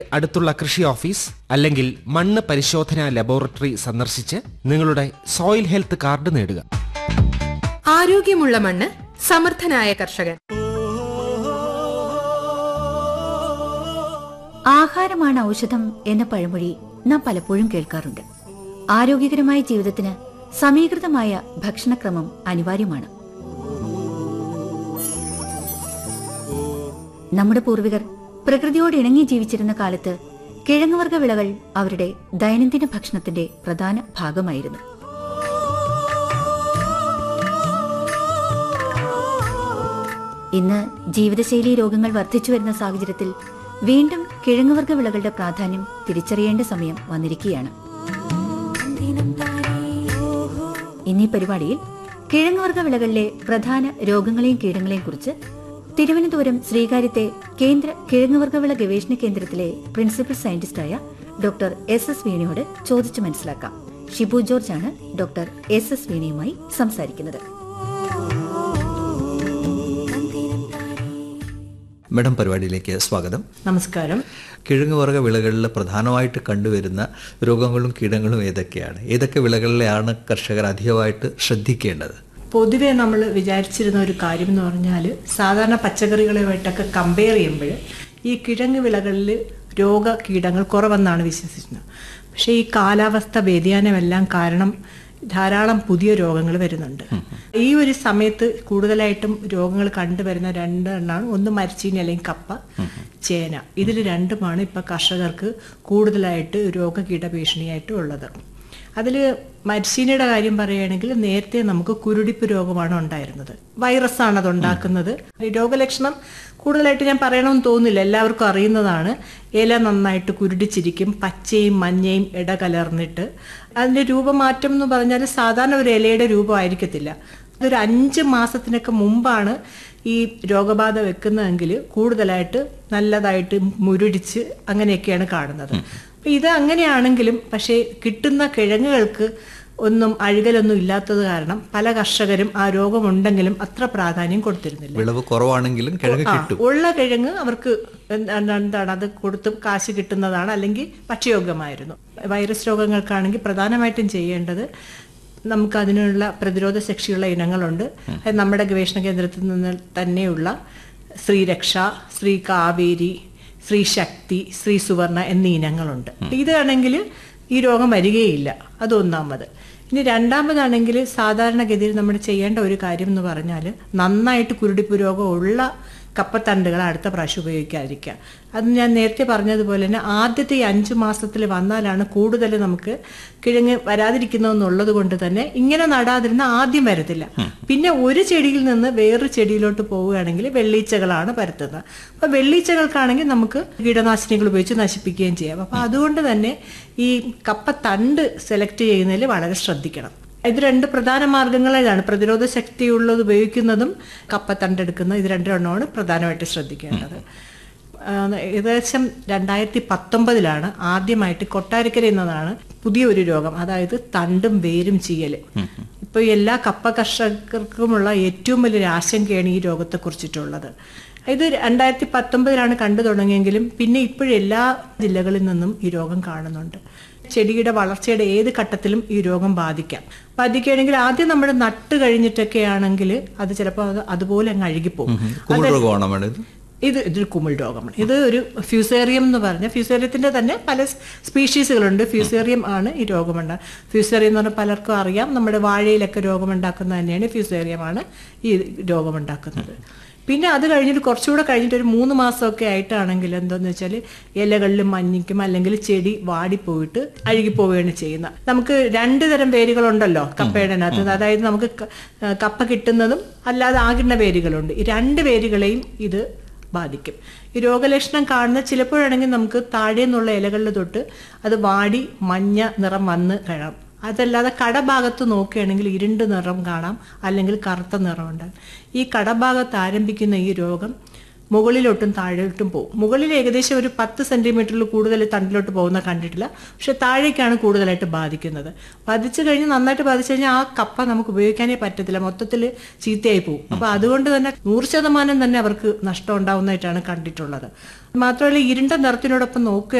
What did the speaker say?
അടുത്തുള്ള കൃഷി ഓഫീസ് അല്ലെങ്കിൽ മണ്ണ് പരിശോധനാ ലബോറട്ടറി സന്ദർശിച്ച് നിങ്ങളുടെ സോയിൽ ഹെൽത്ത് കാർഡ് നേടുക ആരോഗ്യമുള്ള മണ്ണ് സമർത്ഥനായ കർഷകൻ ആഹാരമാണ് ഔഷധം എന്ന പഴമൊഴി നാം പലപ്പോഴും കേൾക്കാറുണ്ട് ആരോഗ്യകരമായ ജീവിതത്തിന് സമീകൃതമായ ഭക്ഷണക്രമം അനിവാര്യമാണ് നമ്മുടെ പൂർവികർ പ്രകൃതിയോട് ഇണങ്ങി ജീവിച്ചിരുന്ന കാലത്ത് കിഴങ്ങുവർഗ വിളകൾ അവരുടെ ദൈനംദിന ഭക്ഷണത്തിന്റെ പ്രധാന ഭാഗമായിരുന്നു ഇന്ന് ജീവിതശൈലി രോഗങ്ങൾ വർദ്ധിച്ചു വരുന്ന സാഹചര്യത്തിൽ വീണ്ടും കിഴങ്ങുവർഗ വിളകളുടെ പ്രാധാന്യം തിരിച്ചറിയേണ്ട സമയം വന്നിരിക്കുകയാണ് ഇന്നീ പരിപാടിയിൽ കിഴങ്ങുവർഗ വിളകളിലെ പ്രധാന രോഗങ്ങളെയും കീടങ്ങളെയും കുറിച്ച് തിരുവനന്തപുരം ശ്രീകാര്യത്തെ കേന്ദ്ര കിഴങ്ങുവർഗ വിള ഗവേഷണ കേന്ദ്രത്തിലെ പ്രിൻസിപ്പൽ സയന്റിസ്റ്റായ ഡോക്ടർ എസ് എസ് വീണയോട് ചോദിച്ചു മനസ്സിലാക്കാം ഷിബു ജോർജ് ആണ് ഡോക്ടർ എസ് എസ് വീണയുമായി സംസാരിക്കുന്നത് മേഡം പരിപാടിയിലേക്ക് സ്വാഗതം നമസ്കാരം കിഴങ്ങുവർഗ വിളകളിൽ പ്രധാനമായിട്ട് കണ്ടുവരുന്ന രോഗങ്ങളും കീടങ്ങളും ഏതൊക്കെയാണ് ഏതൊക്കെ വിളകളിലെയാണ് കർഷകർ അധികമായിട്ട് ശ്രദ്ധിക്കേണ്ടത് പൊതുവെ നമ്മൾ വിചാരിച്ചിരുന്ന ഒരു കാര്യം എന്ന് പറഞ്ഞാൽ സാധാരണ പച്ചക്കറികളുമായിട്ടൊക്കെ കമ്പയർ ചെയ്യുമ്പോൾ ഈ കിഴങ്ങ് വിളകളിൽ രോഗ കീടങ്ങൾ കുറവെന്നാണ് വിശ്വസിക്കുന്നത് പക്ഷേ ഈ കാലാവസ്ഥ വ്യതിയാനമെല്ലാം കാരണം ധാരാളം പുതിയ രോഗങ്ങൾ വരുന്നുണ്ട് ഈ ഒരു സമയത്ത് കൂടുതലായിട്ടും രോഗങ്ങൾ കണ്ടുവരുന്ന രണ്ടെണ്ണമാണ് ഒന്ന് മരച്ചീനി അല്ലെങ്കിൽ കപ്പ ചേന ഇതിൽ രണ്ടുമാണ് ഇപ്പൊ കർഷകർക്ക് കൂടുതലായിട്ട് രോഗകീട ഭീഷണിയായിട്ട് ഉള്ളത് അതിൽ മരച്ചീനിയുടെ കാര്യം പറയുകയാണെങ്കിൽ നേരത്തെ നമുക്ക് കുരുടിപ്പ് രോഗമാണ് ഉണ്ടായിരുന്നത് വൈറസാണ് അത് ഉണ്ടാക്കുന്നത് ഈ രോഗലക്ഷണം കൂടുതലായിട്ട് ഞാൻ പറയണമെന്ന് തോന്നുന്നില്ല എല്ലാവർക്കും അറിയുന്നതാണ് ഇല നന്നായിട്ട് കുരുടിച്ചിരിക്കും പച്ചയും മഞ്ഞയും ഇടകലർന്നിട്ട് അതിന്റെ രൂപമാറ്റം എന്ന് പറഞ്ഞാൽ സാധാരണ ഒരു ഇലയുടെ രൂപമായിരിക്കത്തില്ല ഇതൊരു അഞ്ച് മാസത്തിനൊക്കെ മുമ്പാണ് ഈ രോഗബാധ വെക്കുന്നതെങ്കിൽ കൂടുതലായിട്ട് നല്ലതായിട്ട് മുരുടിച്ച് അങ്ങനെയൊക്കെയാണ് കാണുന്നത് അപ്പൊ ഇത് അങ്ങനെയാണെങ്കിലും പക്ഷേ കിട്ടുന്ന കിഴങ്ങുകൾക്ക് ഒന്നും അഴുകലൊന്നും ഇല്ലാത്തത് കാരണം പല കർഷകരും ആ രോഗമുണ്ടെങ്കിലും അത്ര പ്രാധാന്യം കൊടുത്തിരുന്നില്ല വിളവ് കുറവാണെങ്കിലും കിഴങ്ങ് ആ, കിട്ടും ഉള്ള കിഴങ്ങ് അവർക്ക് എന്താണ് എന്താണ് അത് കൊടുത്ത് കാശ് കിട്ടുന്നതാണ് അല്ലെങ്കിൽ ഭക്ഷ്യയോഗ്യമായിരുന്നു വൈറസ് രോഗങ്ങൾക്കാണെങ്കിൽ പ്രധാനമായിട്ടും ചെയ്യേണ്ടത് നമുക്ക് അതിനുള്ള പ്രതിരോധ ശക്തിയുള്ള ഇനങ്ങളുണ്ട് അത് നമ്മുടെ ഗവേഷണ കേന്ദ്രത്തിൽ നിന്ന് തന്നെയുള്ള ശ്രീരക്ഷ ശ്രീ കാവേരി ശ്രീ ശക്തി ശ്രീ സുവർണ എന്നീ ഇനങ്ങളുണ്ട് ഇതാണെങ്കിൽ ഈ രോഗം വരികയില്ല അത് ഒന്നാമത് ഇനി രണ്ടാമതാണെങ്കിൽ സാധാരണഗതിയിൽ നമ്മൾ ചെയ്യേണ്ട ഒരു കാര്യം എന്ന് പറഞ്ഞാൽ നന്നായിട്ട് കുരുടിപ്പ് രോഗം ഉള്ള കപ്പത്തണ്ടുകൾ അടുത്ത പ്രാവശ്യം ഉപയോഗിക്കാതിരിക്കുക അത് ഞാൻ നേരത്തെ പറഞ്ഞതുപോലെ തന്നെ ആദ്യത്തെ ഈ അഞ്ചു മാസത്തിൽ വന്നാലാണ് കൂടുതൽ നമുക്ക് കിഴങ്ങ് വരാതിരിക്കുന്നതെന്നുള്ളത് കൊണ്ട് തന്നെ ഇങ്ങനെ നടാതിരുന്ന ആദ്യം വരത്തില്ല പിന്നെ ഒരു ചെടിയിൽ നിന്ന് വേറൊരു ചെടിയിലോട്ട് പോവുകയാണെങ്കിൽ വെള്ളീച്ചകളാണ് പരത്തുന്നത് അപ്പൊ വെള്ളീച്ചകൾക്കാണെങ്കിൽ നമുക്ക് കീടനാശിനികൾ ഉപയോഗിച്ച് നശിപ്പിക്കുകയും ചെയ്യാം അപ്പൊ അതുകൊണ്ട് തന്നെ ഈ കപ്പത്തണ്ട് സെലക്ട് ചെയ്യുന്നതിൽ വളരെ ശ്രദ്ധിക്കണം ഇത് രണ്ട് പ്രധാന മാർഗങ്ങളാണ് പ്രതിരോധ ശക്തിയുള്ളത് ഉപയോഗിക്കുന്നതും കപ്പത്തണ്ടെടുക്കുന്നത് ഇത് രണ്ടെണ്ണമാണ് പ്രധാനമായിട്ട് ശ്രദ്ധിക്കേണ്ടത് ആ, ഏകദേശം രണ്ടായിരത്തി പത്തൊമ്പതിലാണ് ആദ്യമായിട്ട് കൊട്ടാരക്കര എന്നതാണ് പുതിയൊരു രോഗം അതായത് തണ്ടും വേരും ചീയൽ ഇപ്പൊ എല്ലാ കപ്പ കർഷകർക്കുമുള്ള ഏറ്റവും വലിയൊരു ആശങ്കയാണ് ഈ രോഗത്തെ കുറിച്ചിട്ടുള്ളത് ഇത് രണ്ടായിരത്തി പത്തൊമ്പതിലാണ് കണ്ടു തുടങ്ങിയെങ്കിലും പിന്നെ ഇപ്പോഴും എല്ലാ ജില്ലകളിൽ നിന്നും ഈ രോഗം കാണുന്നുണ്ട് ചെടിയുടെ വളർച്ചയുടെ ഏത് ഘട്ടത്തിലും ഈ രോഗം ബാധിക്കാം ബാധിക്കുകയാണെങ്കിൽ ആദ്യം നമ്മൾ നട്ട് കഴിഞ്ഞിട്ടൊക്കെ ആണെങ്കിൽ അത് ചിലപ്പോൾ അത് അതുപോലെ അങ്ങ് അഴുകിപ്പോകും കുമിൾ രോഗമാണോ മേഡം ഇത് ഇത് ഇതൊരു കുമിൾ രോഗമാണ് ഇത് ഒരു ഫ്യൂസേറിയം എന്ന് പറഞ്ഞ ഫ്യൂസേറിയത്തിന്റെ തന്നെ പല സ്പീഷീസുകളുണ്ട് ഫ്യൂസേറിയം ആണ് ഈ രോഗമുണ്ട ഫ്യൂസേറിയം എന്ന് പറഞ്ഞാൽ പലർക്കും അറിയാം നമ്മുടെ വാഴയിലൊക്കെ രോഗമുണ്ടാക്കുന്നത് തന്നെയാണ് ഫ്യൂസേറിയമാണ് ഈ രോഗമുണ്ടാക്കുന്നത് പിന്നെ അത് കഴിഞ്ഞിട്ട് കുറച്ചുകൂടെ കഴിഞ്ഞിട്ട് ഒരു മൂന്ന് മാസമൊക്കെ ആയിട്ടാണെങ്കിൽ എന്താന്ന് വെച്ചാൽ ഇലകളിൽ മഞ്ഞിക്കും അല്ലെങ്കിൽ ചെടി വാടിപ്പോയിട്ട് അഴുകിപ്പോവുകയാണ് ചെയ്യുന്നത് നമുക്ക് രണ്ട് തരം വേരുകളുണ്ടല്ലോ കപ്പയുടെ അകത്ത് അതായത് നമുക്ക് ക- കപ്പ കിട്ടുന്നതും അല്ലാതെ ആകുന്ന വേരുകളുണ്ട് ഈ രണ്ട് വേരുകളെയും ഇത് ബാധിക്കും ഈ രോഗലക്ഷണം കാണുന്ന ചിലപ്പോഴാണെങ്കിൽ നമുക്ക് താഴെ നിന്നുള്ള ഇലകളിൽ തൊട്ട് അത് വാടി മഞ്ഞ നിറം വന്ന് കാണാം അതല്ലാതെ കടഭാഗത്ത് നോക്കുകയാണെങ്കിൽ ഇരുണ്ട് നിറം കാണാം അല്ലെങ്കിൽ കറുത്ത നിറം ഉണ്ടാകും ഈ കടഭാഗത്ത് ആരംഭിക്കുന്ന ഈ രോഗം മുകളിലോട്ടും താഴോട്ടും പോകും മുകളിൽ ഏകദേശം ഒരു പത്ത് സെന്റിമീറ്ററിൽ കൂടുതൽ തണ്ടിലോട്ട് പോകുന്ന കണ്ടിട്ടില്ല പക്ഷെ താഴേക്കാണ് കൂടുതലായിട്ട് ബാധിക്കുന്നത് ബാധിച്ചു കഴിഞ്ഞ് നന്നായിട്ട് ബാധിച്ചു കഴിഞ്ഞാൽ ആ കപ്പ നമുക്ക് ഉപയോഗിക്കാനേ പറ്റത്തില്ല മൊത്തത്തിൽ ചീത്തയായി പോകും അപ്പൊ അതുകൊണ്ട് തന്നെ നൂറ് ശതമാനം തന്നെ അവർക്ക് നഷ്ടം ഉണ്ടാവുന്നതായിട്ടാണ് കണ്ടിട്ടുള്ളത് മാത്രമല്ല ഇരുണ്ട നിറത്തിനോടൊപ്പം നോക്കുക